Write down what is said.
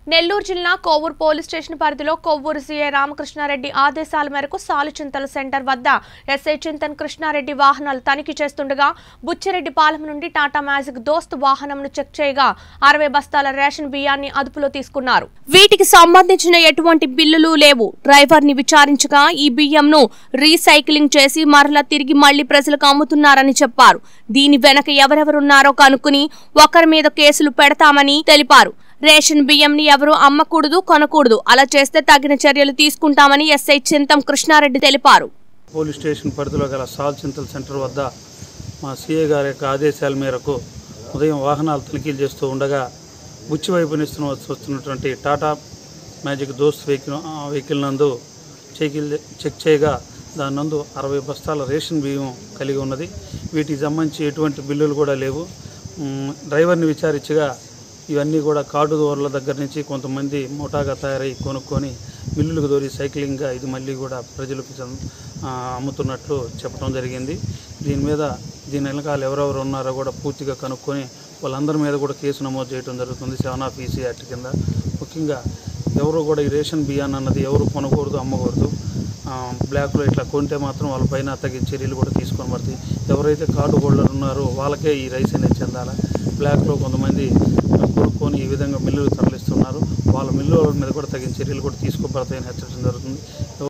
నెల్లూరు జిల్లా Kovvur police station పరిధిలో Kovvur CI Ramakrishna Reddy ఆదేశాల మేరకు సాలుచింతల సెంటర్ వద్ద ఎస్ఐ చింతన్ కృష్ణారెడ్డి వాహనాలు తనిఖీ చేస్తుండగా బుచ్చిరెడ్డిపాలెం నుండి టాటా మ్యాజిక్ దోస్త్ వాహనంను చెక్ చేయగా అరవై బస్తాల రేషన్ బియ్యాన్ని అదుపులో తీసుకున్నారు వీటికి సంబంధించిన ఎటువంటి బిల్లులు లేవు డ్రైవర్ ని విచారించగా ఈ బియ్యంను రీసైక్లింగ్ చేసి మరలా తిరిగి మళ్లీ ప్రజలకు అమ్ముతున్నారని చెప్పారు దీని వెనక ఎవరెవరున్నారో కనుక్కుని ఒకరి మీద కేసులు పెడతామని తెలిపారు రేషన్ బియ్యంని ఎవరూ అమ్మకూడదు కొనకూడదు అలా చేస్తే తగిన చర్యలు తీసుకుంటామని ఎస్ఐ చింతం కృష్ణారెడ్డి తెలిపారు పోలీస్ స్టేషన్ పరిధిలో గల సాల్ చింతల్ సెంటర్ వద్ద మా సీఏ గారి యొక్క ఆదేశాల మేరకు ఉదయం వాహనాలు తనిఖీలు చేస్తూ ఉండగా బుచ్చి వైపు నిస్తున్న వస్తున్నటువంటి టాటా మ్యాజిక్ దోస్త్ వెహికల్ ఆ వెహికల్ నందు చెకిల్ చెక్ చేయగా దాని నందు అరవై బస్తాల రేషన్ బియ్యం కలిగి ఉన్నది వీటికి సంబంధించి ఎటువంటి బిల్లులు కూడా లేవు మ్, డ్రైవర్ని విచారించగా ఇవన్నీ కూడా కార్డు దోర్ల దగ్గర నుంచి కొంతమంది మోటాగా తయారై కొనుక్కొని మిల్లులకు దోరి సైక్లింగ్గా ఇది మళ్ళీ కూడా ప్రజలకు సం- ఆ, అమ్ముతున్నట్లు చెప్పడం జరిగింది దీని మీద దీని వెనకాల ఎవరెవరు ఉన్నారో కూడా పూర్తిగా కనుక్కొని వాళ్ళందరి మీద కూడా కేసు నమోదు చేయడం జరుగుతుంది సెవెన్ ఆఫ్ ఈసీ యాక్ట్ కింద ముఖ్యంగా ఎవరు కూడా ఈ రేషన్ బియ్యాన్ని అన్నది ఎవరు కొనకూడదు అమ్మకూడదు ఆ, బ్లాక్లో ఇట్లా కొంటే మాత్రం వాళ్ళపైన తగిన చర్యలు కూడా తీసుకొని పడతాయి ఎవరైతే కార్డు హోల్డర్ ఉన్నారో వాళ్ళకే ఈ రైస్ అనేది చెందాలి బ్లాక్లో కొంతమంది కొనుక్కొని ఈ విధంగా మిల్లులు తరలిస్తున్నారు వాళ్ళ మిల్లుల మీద కూడా తగిన చర్యలు కూడా తీసుకోబడతాయని హెచ్చరించడం జరుగుతుంది